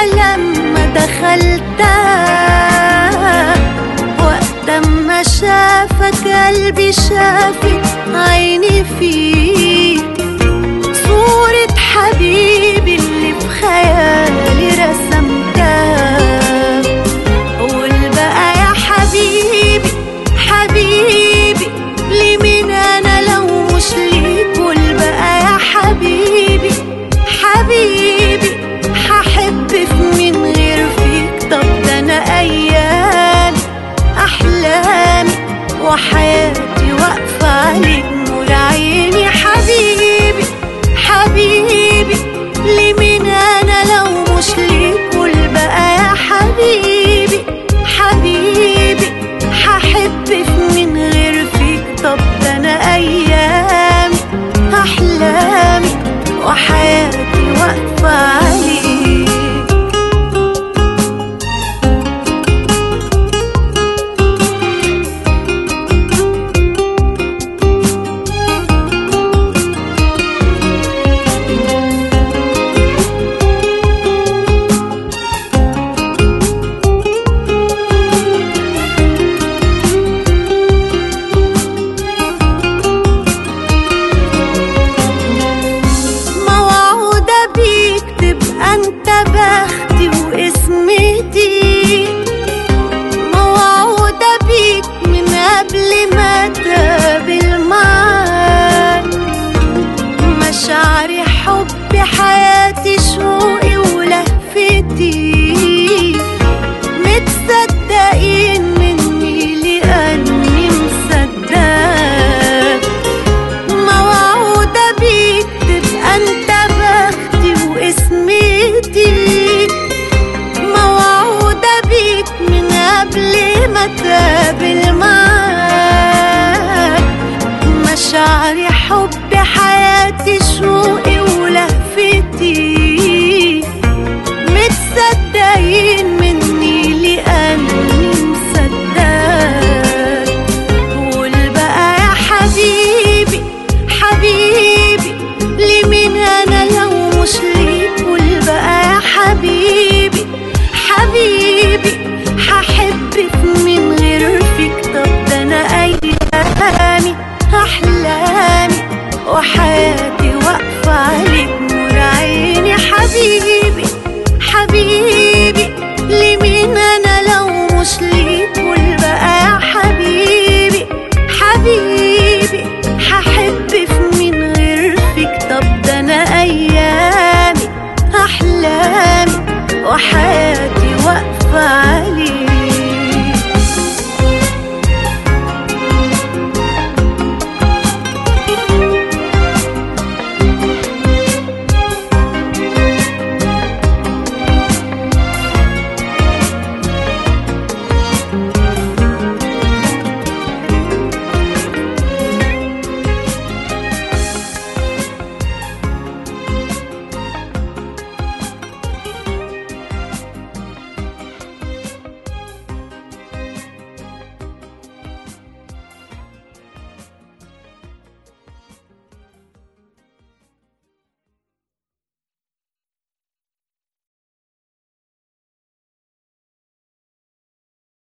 لما دخلتها وقت ما شافك قلبي شافك عيني فيك صورة حبيبي اللي في خيالي رسمتها قول بقى يا حبيبي حبيبي ليه مين انا لو مش ليك قول بقى يا حبيبي حبيبي هحب في مين غير فيك طب ده انا ايامي احلامي وحياتي واقفه عليك نور عيني حبيبي حبيبي ليه مين انا لو مش ليك قول بقى يا حبيبي حبيبي هحب في مين غير فيك طب ده انا ايامي احلامي وحياتي واقفه عليك موعودة بيك تبقى انت بختي واسمتي موعودة بيك من قبل ما تقابل معاك مشاعري حبي حياتي شوقي